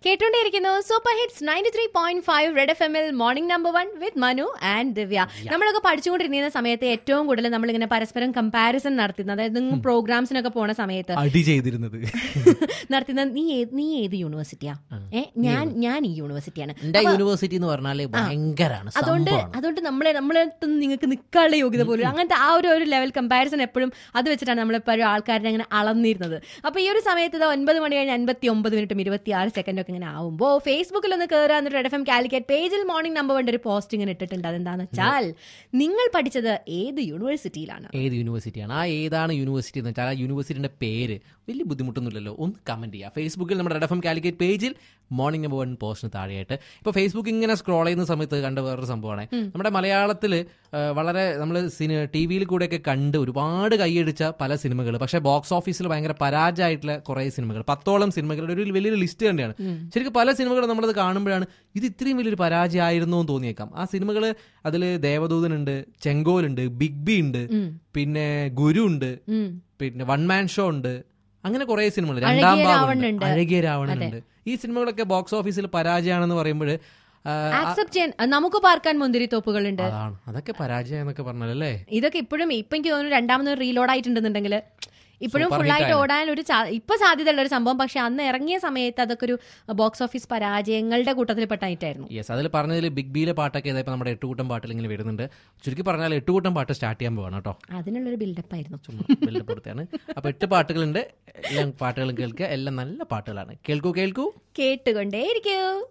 കേട്ടോണ്ടിരിക്കുന്നു super hits ninety three point five red F എമ്മിൽ morning number one with Manu and Divya നമ്മളൊക്കെ പഠിച്ചുകൊണ്ടിരുന്ന സമയത്ത് ഏറ്റവും കൂടുതൽ നമ്മളിങ്ങനെ പരസ്പരം കമ്പാരിസൺ നടത്തുന്നത് അതായത് നിങ്ങൾ പ്രോഗ്രാംസിനൊക്കെ പോണ സമയത്ത് അടി ചെയ്തിരുന്നത് നടത്തുന്ന നീ ഏത് നീ ഏത് യൂണിവേഴ്സിറ്റിയാ ഏ ഞാൻ ഞാൻ ഈ യൂണിവേഴ്സിറ്റിയാണ് എന്റെ യൂണിവേഴ്സിറ്റി എന്ന് പറഞ്ഞാല് ഭയങ്കരാണ് അതുകൊണ്ട് സംഭവമാണ്. അതുകൊണ്ട് നമ്മളെ നമ്മളെ നിങ്ങൾക്ക് നിൽക്കാനുള്ള യോഗ്യത പോലും അങ്ങനത്തെ ആ ഒരു ഒരു ലെവൽ കമ്പാരിസൺ എപ്പോഴും അത് വെച്ചിട്ടാണ് നമ്മളിപ്പോഴും ആൾക്കാരെ അങ്ങനെ അളന്നിരുന്നത് അപ്പൊ ഈ ഒരു സമയത്ത് ഇത് ഒൻപത് മണി കഴിഞ്ഞ് അൻപത്തി ഒമ്പത് മിനിറ്റും ഇരുപത്തി ആറ് സെക്കൻഡും ഒക്കെ ഇങ്ങനെ ആവുമ്പോൾ ഫേസ്ബുക്കിൽ ഒന്ന് കയറുക എന്നിട്ട് റെഡ് എഫ് എം കാലിക്കറ്റ് പേജിൽ മോർണിംഗ് നമ്പർ കൊണ്ട് ഒരു പോസ്റ്റ് ഇങ്ങനെ ഇട്ടിട്ടുണ്ട് അതെന്താന്ന് വെച്ചാൽ നിങ്ങൾ പഠിച്ചത് ഏത് യൂണിവേഴ്സിറ്റിയിലാണ് ഏത് യൂണിവേഴ്സിറ്റിയാണ് ആ ഏതാണ് യൂണിവേഴ്സിറ്റി എന്ന് വെച്ചാൽ ആ യൂണിവേഴ്സിറ്റിന്റെ പേര് വലിയ ബുദ്ധിമുട്ടൊന്നുമില്ലല്ലോ ഒന്ന് കമന്റ് ചെയ്യുക ഫേസ്ബുക്കിൽ നമ്മുടെ റെഡ് എഫ് എം കാലിക്കറ്റ് പേജിൽ മോർണിംഗ് നമ്പർ വൺ പോസ്റ്റിന് താഴെയായിട്ട് ഇപ്പൊ ഫേസ്ബുക്ക് ഇങ്ങനെ സ്ക്രോൾ ചെയ്യുന്ന സമയത്ത് കണ്ട വേറൊരു സംഭവമാണ് നമ്മുടെ മലയാളത്തിൽ വളരെ നമ്മൾ ടി വിയിൽ കൂടെയൊക്കെ കണ്ട് ഒരുപാട് കൈയടിച്ച പല സിനിമകൾ പക്ഷേ ബോക്സ് ഓഫീസിൽ ഭയങ്കര പരാജയമായിട്ടുള്ള കുറേ സിനിമകൾ പത്തോളം സിനിമകളുടെ ഒരു വലിയൊരു ലിസ്റ്റ് തന്നെയാണ് ശരിക്കും പല സിനിമകളും നമ്മളത് കാണുമ്പോഴാണ് ഇത് ഇത്രയും വലിയൊരു പരാജയമായിരുന്നു എന്ന് തോന്നിയേക്കാം ആ സിനിമകൾ അതിൽ ദേവദൂതനുണ്ട് ചെങ്കോലുണ്ട് ബിഗ് ബി ഉണ്ട് പിന്നെ ഗുരു ഉണ്ട് ഉം. പിന്നെ വൺ മാൻ ഷോ ഉണ്ട് അങ്ങനെ കുറെ സിനിമകൾ അഴകിയ രണ്ടാം ഭാഗം രാവണനുണ്ട്. അഴകിയ രാവണനുണ്ട് ഈ സിനിമകളൊക്കെ ബോക്സ് ഓഫീസിൽ പരാജയമാണെന്ന് പറയുമ്പോൾ ആക്സെപ്റ്റ് ചെയ്യാൻ നമുക്ക് പാർക്കാൻ മുന്തിരിത്തോപ്പുകളുണ്ട് അതാണ് അതൊക്കെ പരാജയം എന്നൊക്കെ പറഞ്ഞല്ലേ ഇതൊക്കെ ഇപ്പോഴും ഇപ്പൊ എനിക്ക് തോന്നുന്നു രണ്ടാമത് റീലോഡ് ആയിട്ടുണ്ടെന്നുണ്ടെങ്കിൽ ഇപ്പോഴും Super ഫുൾ hit ആയിട്ട് ആയിരുന്നു. ഓടാൻ ഒരു ചാ- ഇപ്പൊ സാധ്യതയുള്ള ഒരു സംഭവം പക്ഷെ അന്ന് ഇറങ്ങിയ സമയത്ത് അതൊക്കെ ഒരു ബോക്സ് ഓഫീസ് പരാജയങ്ങളുടെ കൂട്ടത്തിൽ പെട്ടായിട്ടായിരുന്നു യെസ് അതിൽ പറഞ്ഞതിൽ ബിഗ് ബിയിലെ പാട്ടൊക്കെ ഇതായപ്പോൾ നമ്മുടെ എട്ടുകൂട്ടം പാട്ടിൽ ഇങ്ങനെ വരുന്നുണ്ട് ചുരുക്കി പറഞ്ഞാൽ എട്ടുകൂട്ടം പാട്ട് സ്റ്റാർട്ട് ചെയ്യാൻ പോവാണ് കേട്ടോ അതിനുള്ളൊരു ബിൽഡപ്പ് ആയിരുന്നു ചുമ്മാ വലിയ പുറത്താണ് അപ്പൊ എട്ട് പാട്ടുകളുണ്ട് എല്ലാ പാട്ടുകളും കേൾക്കുക എല്ലാം നല്ല പാട്ടുകളാണ് കേൾക്കൂ കേൾക്കൂ കേട്ടുകൊണ്ടേയിരിക്കൂ